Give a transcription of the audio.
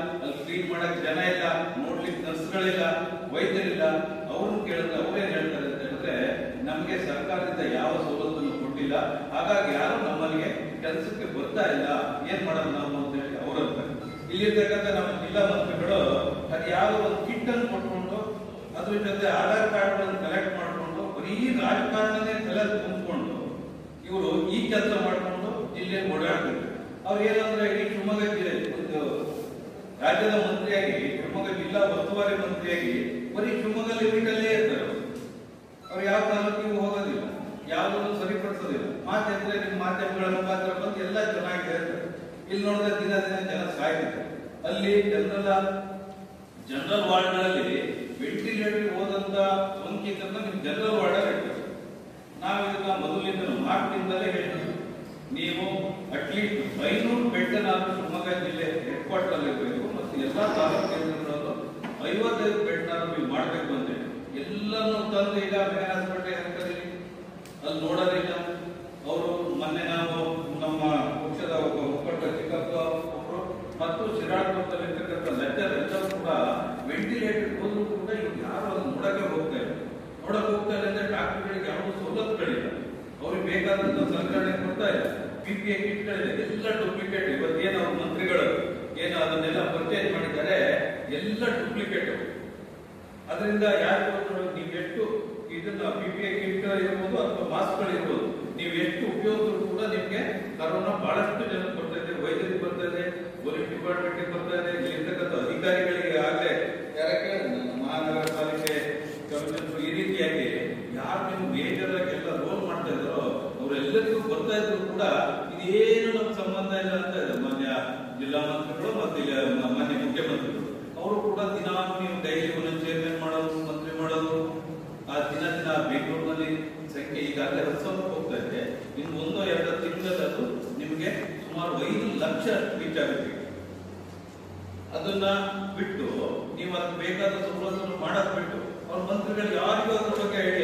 ಅಲ್ಲಿ ಕ್ಲೀನ್ ಮಾಡಕ್ ಜನ ಇಲ್ಲ ನೋಡ್ಲಿಕ್ಕೆ ನರ್ಸ್ಗಳಿಲ್ಲ ವೈದ್ಯರಿಲ್ಲ ಅವ್ರನ್ನ ಕೇಳಿದ್ರೆ ಅವ್ರೇನ್ ಹೇಳ್ತಾರೆ ಅಂತ ಹೇಳಿದ್ರೆ ನಮಗೆ ಸರ್ಕಾರದಿಂದ ಯಾವ ಸವಲತ್ತನ್ನು ಕೊಟ್ಟಿಲ್ಲ ಹಾಗಾಗಿ ಯಾರು ನಮ್ಮಲ್ಲಿಗೆ ಕೆಲಸಕ್ಕೆ ಬರ್ತಾ ಇಲ್ಲ ಏನ್ ಮಾಡೋದು ನಾವು ಅಂತ ಹೇಳಿ ಅವರಂತಾರೆ ಇಲ್ಲಿರ್ತಕ್ಕಂಥ ನಮ್ಮ ಜಿಲ್ಲಾ ಮಂತ್ರಿಗಳು ಅದು ಯಾವುದೋ ಒಂದು ಕಿಟ್ ಅನ್ನು ಕೊಟ್ಕೊಂಡು ಅದ್ರ ಜೊತೆ ಆಧಾರ್ ಕಾರ್ಡ್ ಕಲೆಕ್ಟ್ ಮಾಡ್ಕೊಂಡು ಬರೀ ರಾಜಕಾರಣನೇ ತಲೆ ತುಂಬಿಕೊಂಡು ಇವರು ಈ ಕೆಲಸ ಮಾಡ್ಕೊಂಡು ಜಿಲ್ಲೆ ಓಡಾಡ್ತಿದ್ರು ಅವ್ರು ಏನಂದ್ರೆ ಈ ಶಿವಮೊಗ್ಗ ಜಿಲ್ಲೆ ಒಂದು ರಾಜ್ಯದ ಮಂತ್ರಿಯಾಗಿ ಶಿವಮೊಗ್ಗ ಜಿಲ್ಲಾ ಉಸ್ತುವಾರಿ ಮಂತ್ರಿಯಾಗಿ ಬರೀ ಶಿವಮೊಗ್ಗ ಲಿಮಿಟಲ್ಲೇ ಇರ್ತಾರೆ ಅವ್ರು. ಅವ್ರು ಯಾವ ತಾಲೂಕಿಗೂ ಹೋಗೋದಿಲ್ಲ ಯಾವುದನ್ನು ಸರಿಪಡಿಸೋದಿಲ್ಲ ಮಾತೆಂದ್ರೆ ನಿಮ್ಮ ಮಾಧ್ಯಮಗಳ ಮುಖಾಂತರ ಬಂದು ಎಲ್ಲ ಚೆನ್ನಾಗಿದೆ ಅಂತಾರೆ. ಇಲ್ಲಿ ನೋಡಿದ್ರೆ ದಿನ ದಿನ ಜನ ಸಾಯ್ತಿದ್ದಾರೆ ಅಲ್ಲಿ ಜನರಲ್ ಜನರಲ್ ವಾರ್ಡ್ಗಳಲ್ಲಿ ವೆಂಟಿಲೇಟರ್ ಹೋದಂತ ಸೋಂಕಿತರನ್ನ ನಿಮ್ ಜನರಲ್ ವಾರ್ಡಲ್ಲಿ ಇಡ್ತಾರೆ ನಾವು ಇದನ್ನ ಮೊದಲಿಂದ ಮಾರ್ಕ್ನಿಂದಲೇ ಹೇಳ್ತೀವಿ ನೀವು ಅಟ್ಲೀಸ್ಟ್ ಐನೂರು ಬೆಡ್ ನಾನು ಶಿವಮೊಗ್ಗ ಜಿಲ್ಲೆ ಹೆಡ್ ಕ್ವಾರ್ಟರ್ ಅಲ್ಲಿ ಇರಬೇಕು ಮತ್ತು ಎಲ್ಲಾ ತಾಲೂಕು ಕೇಂದ್ರಗಳಲ್ಲೂ ಐವತ್ತೈದು ಬೆಡ್ ನಾನು ನೀವು ಮಾಡಬೇಕು ಅಂತ ಹೇಳಿ ಎಲ್ಲನೂ ತಂದು ಈಗ ಮೇನ್ ಹಾಸ್ಪಿಟಲ್ ಹಾಕಲಿ ಅಲ್ಲಿ ನೋಡೋದಿಲ್ಲ ಅವರು ಮೊನ್ನೆ ನಾವು ನಮ್ಮ ಪಕ್ಷದ ಒಬ್ಬ ಮುಖಂಡ ಚಿಕ್ಕಪ್ಪ ಒಬ್ರು ಮತ್ತು ಶಿರಾಳದಲ್ಲಿ ಇರ್ತಕ್ಕಂಥ ಲೆಕ್ಚರ್ ಎಲ್ಲರೂ ಕೂಡ ವೆಂಟಿಲೇಟರ್ ಹೋದ್ರು ಕೂಡ ಇವ್ರು ಯಾರು ಅದನ್ನ ನೋಡಕ್ಕೆ ಹೋಗ್ತಾ ಇಲ್ಲ ನೋಡಕ್ ಹೋಗ್ತಾ ಇಲ್ಲ ಅಂದ್ರೆ ಡಾಕ್ಟರ್ಗಳಿಗೆ ಯಾವುದೂ ಸವಲತ್ತುಗಳಿಲ್ಲ ಅವ್ರಿಗೆ ಬೇಕಾದಂತ ಸಲಕರಣೆ ಕೊಡ್ತಾ ಇಲ್ಲ ಪಿ ಪಿ ಎ ಕಿಟ್ಗಳಿದೆ ಎಲ್ಲ ಡೂಪ್ಲಿಕೇಟ್ ಇವತ್ತೇನು ಅವ್ರ ಮಂತ್ರಿಗಳು ಏನು ಅದನ್ನೆಲ್ಲ ಪರ್ಚೇಸ್ ಮಾಡಿದ್ದಾರೆ ಎಲ್ಲ ಡೂಪ್ಲಿಕೇಟ್ ಅದರಿಂದ ಯಾರು ನೀವು ಎಷ್ಟು ಇದನ್ನ ಪಿ ಪಿ ಎ ಕಿಟ್ ಇರ್ಬೋದು ಅಥವಾ ಮಾಸ್ಕ್ಗಳು ಇರ್ಬೋದು ನೀವು ಎಷ್ಟು ಉಪಯೋಗಿಸಿದ್ರು ಕೂಡ ನಿಮ್ಗೆ ಕರೋನಾ ಬಹಳಷ್ಟು ಜನ ಬರ್ತಾ ಇದೆ ವೈದ್ಯರಿಗೆ ಬರ್ತಾ ಇದೆ ಪೊಲೀಸ್ ಡಿಪಾರ್ಟ್ಮೆಂಟ್ ಬರ್ತಾ ಇದೆ ಇಲ್ಲಿರ್ತಕ್ಕಂಥ ಅಧಿಕಾರಿಗಳಿಗೆ ಆಗ್ಲೇ ಯಾರಕ್ಕೆ ನಮ್ಮ ಮಹಾನಗರ ಪಾಲಿಕೆ ಕಮಿಷನರ್ ಈ ರೀತಿಯಾಗಿ ಯಾರು ನೀವು ಮೇಜರ್ ಆಗಿ ಎಲ್ಲ ರೋಲ್ ಮಾಡ್ತಾ ಇದ್ದಾರೋ ಅವರೆಲ್ಲರಿಗೂ ಬರ್ತಾ ಇದ್ರು ಕೂಡ ಇದೇನು ನಮ್ಗೆ ಸಂಬಂಧ ಇಲ್ಲ ಅಂತ ಇದೆ ಮಾನ್ಯ ಜಿಲ್ಲಾ ಮಂತ್ರಿಗಳು ಮತ್ತು ಇಲ್ಲಿ ಮ- ಮಾನ್ಯ ಮುಖ್ಯಮಂತ್ರಿಗಳು ಅವರು ಕೂಡ ದಿನ ನೀವು ಡೈಲಿ ಒಂದೊಂದು ಚೇರ್ಮನ್ ಮಾಡೋದು ಮಂತ್ರಿ ಮಾಡೋದು ಆ ದಿನ ದಿನ ಬೆಂಗಳೂರಿನಲ್ಲಿ ಸಂಖ್ಯೆ ಈಗಾಗಲೇ ಹತ್ತು ಸಾವಿರ ಹೋಗ್ತಾ ಇದೆ ಇನ್ನು ಒಂದು ಎರಡು ತಿಂಗಳಲ್ಲಿ ಅದು ನಿಮಗೆ ಸುಮಾರು ಐದು ಲಕ್ಷ ರೀಚ್ ಆಗುತ್ತೆ ಅದನ್ನ ಬಿಟ್ಟು ನೀವು ಅದಕ್ಕೆ ಬೇಕಾದ ಸವಲತ್ತನ್ನು ಮಾಡೋದ್ ಬಿಟ್ಟು ಅವ್ರ ಮಂತ್ರಿಗಳು ಯಾರಿಗೂ ಅದ್ರ ಬಗ್ಗೆ